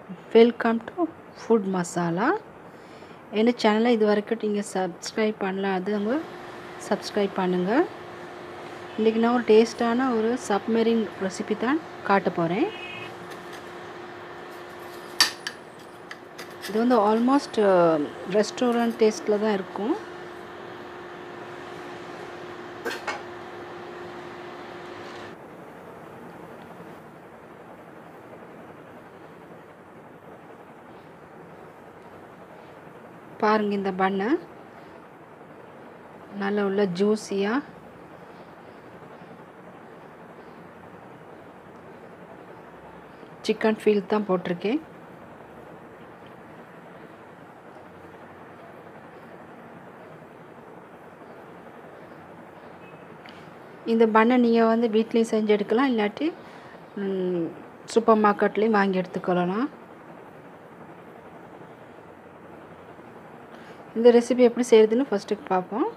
welcome to food masala என்ன சேனலை இது வரைக்கும் நீங்கள் சப்ஸ்கிரைப் பண்ணலாம் அது அவங்க சப்ஸ்கிரைப் பண்ணுங்கள் இன்றைக்கி நான் ஒரு டேஸ்ட்டான ஒரு சப்மெரின் ரெசிபி தான் காட்ட போகிறேன் இது வந்து ஆல்மோஸ்ட் ரெஸ்டாரண்ட் டேஸ்ட்டில் தான் இருக்கும் பாருங்க இந்த பண்ணை நல்ல உள்ள ஜூஸியாக சிக்கன் ஃபீல் தான் போட்டிருக்கேன் இந்த பண்ணை நீங்கள் வந்து வீட்லேயும் செஞ்சு எடுக்கலாம் இல்லாட்டி சூப்பர் மார்க்கெட்லேயும் வாங்கி எடுத்துக்கொள்ளலாம் இந்த ரெசிபி எப்படி செய்கிறதுன்னு ஃபஸ்ட்டுக்கு பார்ப்போம்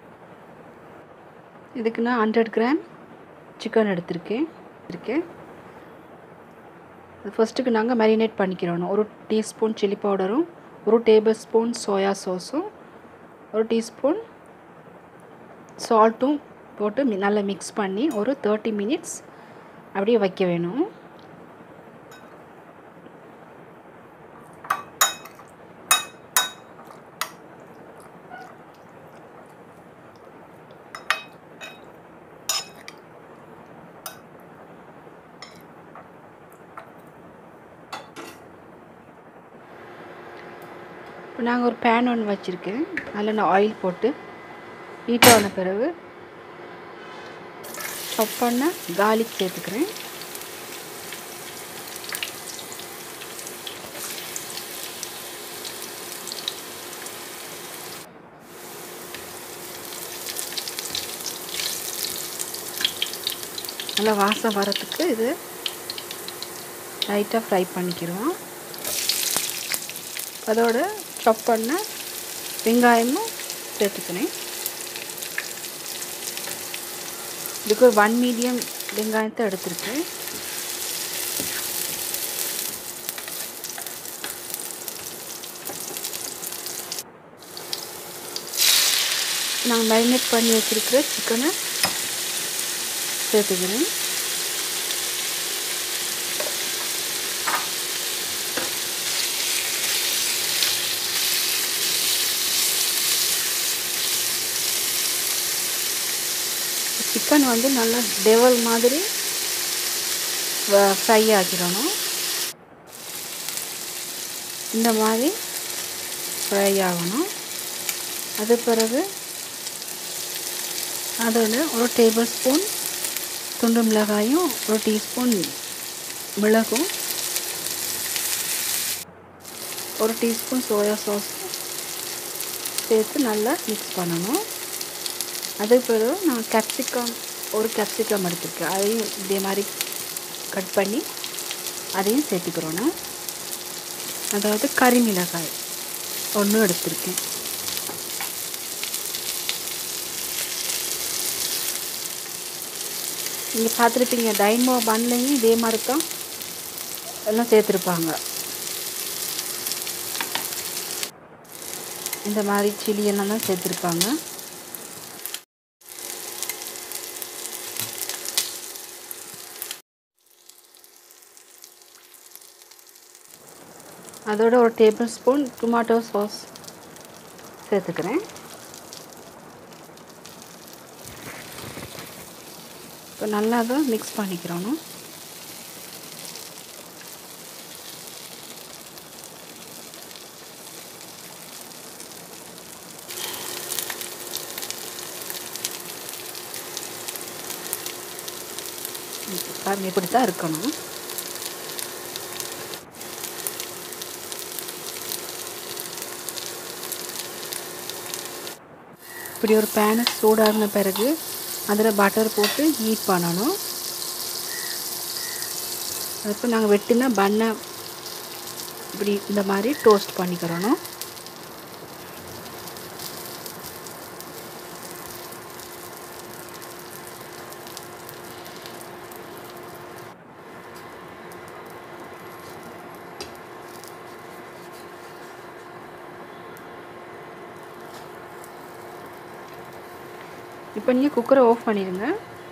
இதுக்கு நான் ஹண்ட்ரட் கிராம் சிக்கன் எடுத்திருக்கேன் இருக்கேன் ஃபஸ்ட்டுக்கு நாங்கள் மேரினேட் பண்ணிக்கிறோம் ஒரு டீஸ்பூன் சில்லி பவுடரும் ஒரு டேபிள் ஸ்பூன் சோயா சாஸும் ஒரு டீஸ்பூன் சால்ட்டும் போட்டு நல்லா மிக்ஸ் பண்ணி ஒரு தேர்ட்டி மினிட்ஸ் அப்படியே வைக்க வேணும் இப்போ நாங்கள் ஒரு பேன் ஒன்று வச்சுருக்கேன் அதில் நான் ஆயில் போட்டு ஹீட் ஆன பிறகு சாப் பண்ண கார்லிக் சேர்த்துக்கிறேன் நல்லா வாசம் வரத்துக்கு இது லைட்டாக ஃப்ரை பண்ணிக்கிறோம் அதோட சாப் பண்ண வெங்காயமும் சேர்த்துக்கிறேன் இதுக்கு ஒரு ஒன் மீடியம் வெங்காயத்தை எடுத்துருக்கேன் நான் மேரினேட் பண்ணி வச்சுருக்கிற சிக்கனை சேர்த்துக்கிறேன் சிக்கன் வந்து நல்லா டெவல் மாதிரி ஃப்ரை ஆக்கிடணும் இந்த மாதிரி ஃப்ரை ஆகணும் அது பிறகு அதோட ஒரு டேபிள் ஸ்பூன் துண்டு மிளகாயும் ஒரு டீஸ்பூன் மிளகும் ஒரு டீஸ்பூன் சோயா சாஸ் சேர்த்து நல்லா மிக்ஸ் பண்ணணும் அதுக்கு பிறகு நான் கேப்சிகம் ஒரு கேப்சிகம் எடுத்துருக்கேன் அதையும் இதே மாதிரி கட் பண்ணி அதையும் சேர்த்துக்கிறோன்னு அதாவது கறி மிளகாய் ஒன்றும் எடுத்திருக்கேன் நீங்கள் பார்த்துருப்பீங்க டைமோ பன்லையும் இதே மாதிரி தான் எல்லாம் சேர்த்துருப்பாங்க இந்த மாதிரி சில்லி எல்லாம் தான் சேர்த்துருப்பாங்க அதோட ஒரு டேபிள் ஸ்பூன் டொமாட்டோ சாஸ் சேர்த்துக்கிறேன் இப்போ நல்லா அதை மிக்ஸ் பண்ணிக்கிறோம் பாருங்க இப்படி தான் இருக்கணும் இப்படி ஒரு பேனை சூடாகின பிறகு அதில் பட்டர் போட்டு ஹீட் பண்ணணும் அதுக்கு நாங்கள் வெட்டின பண்ணை இப்படி இந்த மாதிரி டோஸ்ட் பண்ணிக்கிறணும் இப்போ நீங்கள் குக்கரை ஆஃப் பண்ணிடுங்க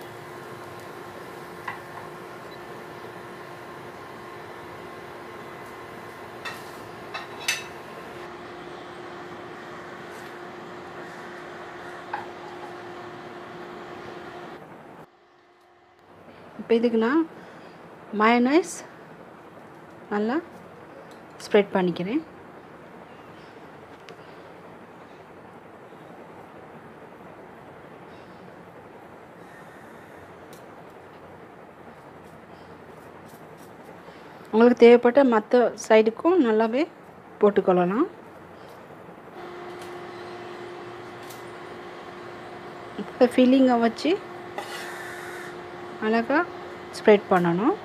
இப்போ இதுக்கு நான் மயனைஸ் நல்லா ஸ்ப்ரெட் பண்ணிக்கிறேன் உங்களுக்கு தேவைப்பட்ட மற்ற சைடுக்கும் நல்லாவே போட்டுக்கொள்ளலாம் இப்போ ஃபில்லிங்கை வச்சு அழகாக ஸ்ப்ரெட் பண்ணணும்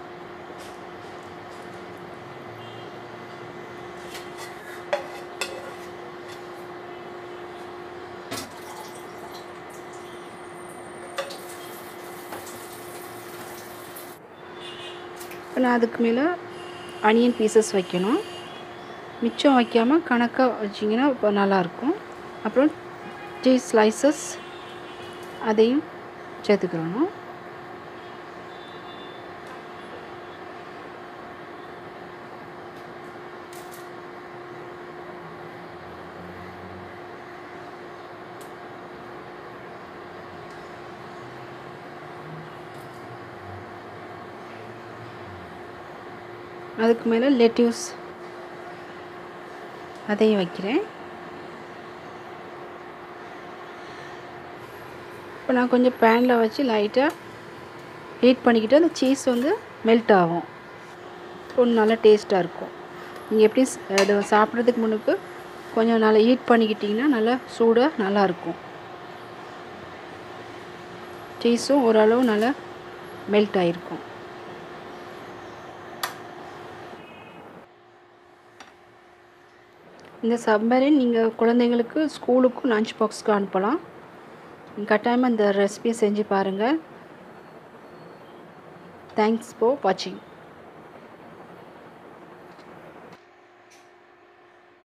இப்போ நான் அதுக்கு மேலே அனியன் பீசஸ் வைக்கணும் மிச்சம் வைக்காமல் கணக்காக வச்சிங்கன்னா இப்போ நல்லாயிருக்கும் அப்புறம் சீஸ் ஸ்லைசஸ் அதையும் சேர்த்துக்கிறணும் அதுக்கு மேலே லெட்யூஸ் அதையும் வைக்கிறேன் இப்போ நான் கொஞ்சம் பேனில் வச்சு லைட்டாக ஹீட் பண்ணிக்கிட்டு அந்த சீஸ் வந்து மெல்ட் ஆகும் கொஞ்சம் நல்லா டேஸ்ட்டாக இருக்கும் நீங்கள் எப்படி அது சாப்பிட்றதுக்கு முன்னுக்கு கொஞ்சம் நல்லா ஹீட் பண்ணிக்கிட்டிங்கன்னா நல்லா சூடாக நல்லாயிருக்கும் சீஸும் ஓரளவு நல்லா மெல்ட் ஆகிருக்கும் இந்த சப்மரின் நீங்கள் குழந்தைங்களுக்கு ஸ்கூலுக்கும் லஞ்ச் பாக்ஸ்க்கு அனுப்பலாம் கட்டாயமாக இந்த ரெசிபியை செஞ்சு பாருங்கள் தேங்க்ஸ் ஃபார் வாட்சிங்